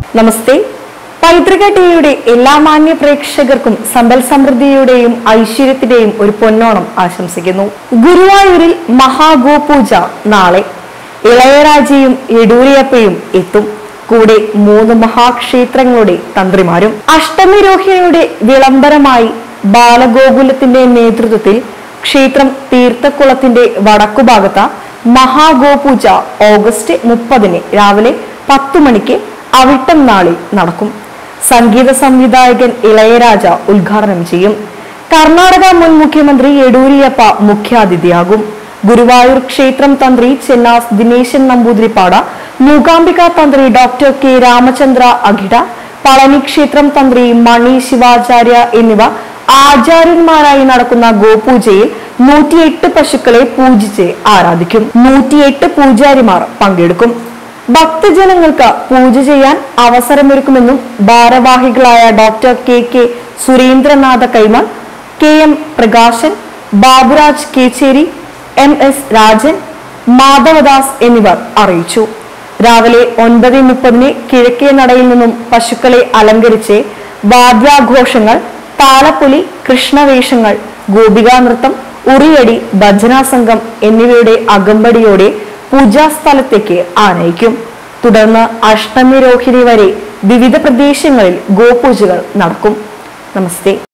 നമസ്തേ പൈതൃക ടിവിയുടെ എല്ലാ മാന്യ പ്രേക്ഷകർക്കും സമ്പൽ സമൃദ്ധിയുടെയും ഐശ്വര്യത്തിന്റെയും ഒരു പൊന്നോണം ആശംസിക്കുന്നു ഗുരുവായൂരിൽ മഹാഗോപൂജ നാളെ ഇളയരാജയും യെഡൂരിയപ്പയും എത്തും കൂടെ മൂന്ന് മഹാക്ഷേത്രങ്ങളുടെ തന്ത്രിമാരും അഷ്ടമി രോഹിണിയുടെ വിളംബരമായി ബാലഗോകുലത്തിന്റെ നേതൃത്വത്തിൽ ക്ഷേത്രം തീർത്ഥക്കുളത്തിന്റെ വടക്കുഭാഗത്ത് മഹാഗോപൂജ ഓഗസ്റ്റ് മുപ്പതിന് രാവിലെ പത്തു മണിക്ക് അവിട്ടം നാളിൽ നടക്കും സംഗീത സംവിധായകൻ ഇളയരാജ ഉദ്ഘാടനം ചെയ്യും കർണാടക മുൻ മുഖ്യമന്ത്രി യെഡൂരിയപ്പ മുഖ്യാതിഥിയാകും ഗുരുവായൂർ ക്ഷേത്രം തന്ത്രി ചെന്നാസ് ദിനേശൻ നമ്പൂതിരിപ്പാട മൂകാംബിക തന്ത്രി ഡോക്ടർ കെ രാമചന്ദ്ര അഖിട പളനി ക്ഷേത്രം തന്ത്രി മണി ശിവാചാര്യ എന്നിവ ആചാര്യന്മാരായി നടക്കുന്ന ഗോപൂജയിൽ നൂറ്റിയെട്ട് പശുക്കളെ പൂജിച്ച് ആരാധിക്കും നൂറ്റിയെട്ട് പൂജാരിമാർ പങ്കെടുക്കും ഭക്തജനങ്ങൾക്ക് പൂജ ചെയ്യാൻ അവസരമൊരുക്കുമെന്നും ഭാരവാഹികളായ doctor K K Surendranath Kaimal K M Prakashan Baburaj Kecheri M S Rajan Madhavadas എന്നിവർ അറിയിച്ചു രാവിലെ ഒൻപത് മുപ്പതിന് കിഴക്കേ നടയിൽ നിന്നും പശുക്കളെ അലങ്കരിച്ച് വാദ്യാഘോഷങ്ങൾ താളപ്പൊലി കൃഷ്ണവേഷങ്ങൾ ഗോപികാ നൃത്തം ഉറിയടി ഭജനാ സംഘം എന്നിവയുടെ അകമ്പടിയോടെ പൂജാസ്ഥലത്തേക്ക് ആനയിക്കും തുടർന്ന് അഷ്ടമി രോഹിണി വരെ വിവിധ പ്രദേശങ്ങളിൽ ഗോപൂജകൾ നടക്കും നമസ്തേ